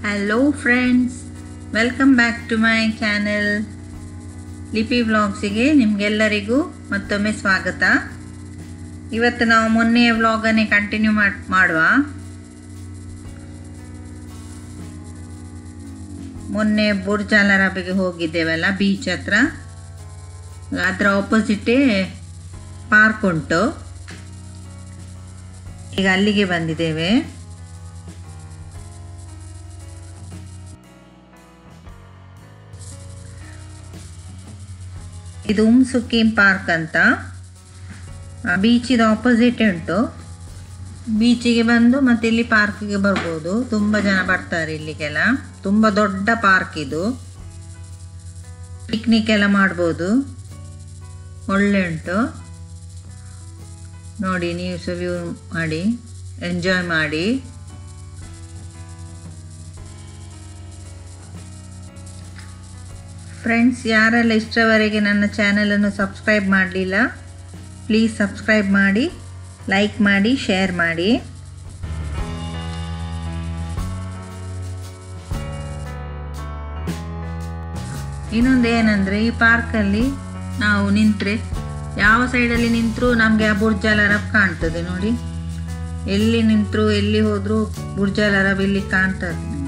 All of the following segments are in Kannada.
hello friends welcome back to my channel Lipi ವ್ಲಾಗ್ಸಿಗೆ ನಿಮಗೆಲ್ಲರಿಗೂ ಮತ್ತೊಮ್ಮೆ ಸ್ವಾಗತ ಇವತ್ತು ನಾವು ಮೊನ್ನೆಯ ವ್ಲಾಗನ್ನೇ ಕಂಟಿನ್ಯೂ ಮಾಡಿ ಮಾಡುವ ಮೊನ್ನೆ ಬುರ್ಜ್ ಅಲ್ ಅರಬಿಗೆ ಹೋಗಿದ್ದೇವಲ್ಲ ಬೀಚ್ ಹತ್ರ ಅದರ ಆಪೋಸಿಟೇ ಪಾರ್ಕ್ ಉಂಟು ಈಗ ಅಲ್ಲಿಗೆ ಬಂದಿದ್ದೇವೆ ಇದು ಉಮ್ಸುಕೀಂ ಪಾರ್ಕ್ ಅಂತ ಬೀಚಿದ ಆಪೋಸಿಟ್ ಉಂಟು ಬೀಚಿಗೆ ಬಂದು ಮತ್ತೆ ಇಲ್ಲಿ ಪಾರ್ಕಿಗೆ ಬರ್ಬೋದು ತುಂಬ ಜನ ಬರ್ತಾರೆ ಇಲ್ಲಿಗೆಲ್ಲ ತುಂಬ ದೊಡ್ಡ ಪಾರ್ಕ್ ಇದು ಪಿಕ್ನಿಕ್ ಎಲ್ಲ ಮಾಡ್ಬೋದು ಒಳ್ಳೆ ಉಂಟು ನೋಡಿ ನೀವು ಸಹ ವ್ಯೂ ಮಾಡಿ ಎಂಜಾಯ್ ಮಾಡಿ ಫ್ರೆಂಡ್ಸ್ ಯಾರೆಲ್ಲ ಇಷ್ಟರವರೆಗೆ ನನ್ನ ಚಾನಲನ್ನು ಸಬ್ಸ್ಕ್ರೈಬ್ ಮಾಡಲಿಲ್ಲ ಪ್ಲೀಸ್ ಸಬ್ಸ್ಕ್ರೈಬ್ ಮಾಡಿ ಲೈಕ್ ಮಾಡಿ ಶೇರ್ ಮಾಡಿ ಇನ್ನೊಂದು ಏನಂದರೆ ಈ ಪಾರ್ಕಲ್ಲಿ ನಾವು ನಿಂತರೆ ಯಾವ ಸೈಡಲ್ಲಿ ನಿಂತರೂ ನಮಗೆ ಆ ಬುರ್ಜ್ ಅಲ್ ಅರಬ್ ಕಾಣ್ತದೆ ನೋಡಿ ಎಲ್ಲಿ ನಿಂತರೂ ಎಲ್ಲಿ ಹೋದರೂ ಬುರ್ಜ್ ಅಲ್ ಅರಬ್ ಇಲ್ಲಿ ಕಾಣ್ತದೆ ನಮಗೆ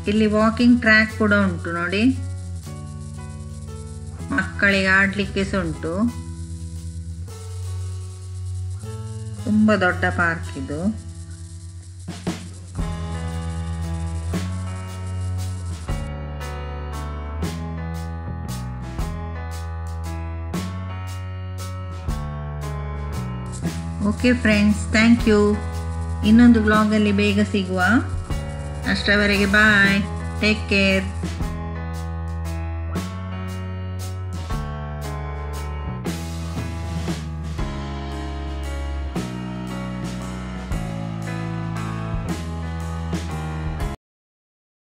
ಇಲ್ಲಿ ವಾಕಿಂಗ್ ಟ್ರ್ಯಾಕ್ ಕೂಡ ಉಂಟು ನೋಡಿ ಮಕ್ಕಳಿಗೆ ಆಡ್ಲಿಕ್ಕೆ ಸಹ ಉಂಟು ತುಂಬ ದೊಡ್ಡ ಪಾರ್ಕ್ ಇದು ಓಕೆ ಫ್ರೆಂಡ್ಸ್ ಥ್ಯಾಂಕ್ ಯು ಇನ್ನೊಂದು ವ್ಲಾಗಲ್ಲಿ ಬೇಗ ಸಿಗುವ ಅಷ್ಟರವರೆಗೆ ಬಾಯ್ ಟೇಕ್ ಕೇರ್